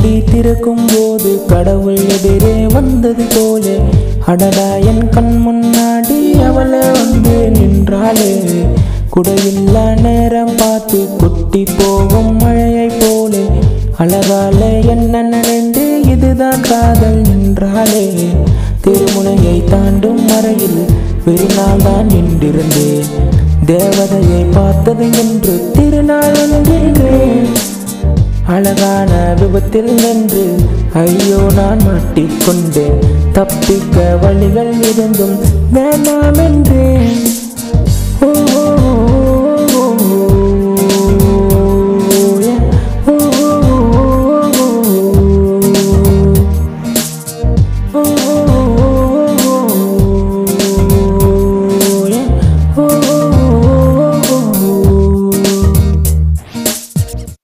மூடி திறக்கும் போது கடவுள் எதிரே வந்தது போலே அடடா என் கண் முன்னாடி அவளை வந்து நின்றாளே குடையில்லா நேரம் பார்த்து குட்டி போகும் மழையை போலே அழகால என்ன நினைந்து இதுதான் காதல் நின்றாளே திருமுனையை தாண்டும் மறையில் வெறிநாள் தான் நின்றிருந்தேன் தேவதையை பார்த்தது என்று திருநாள் என்கின்றேன் அழகான விபத்தில் நின்று ஐயோ நான் மாட்டிக்கொண்டேன் தப்பிக்க வழிகள் இருந்தும் வேண்டாம் என்றேன் ஓ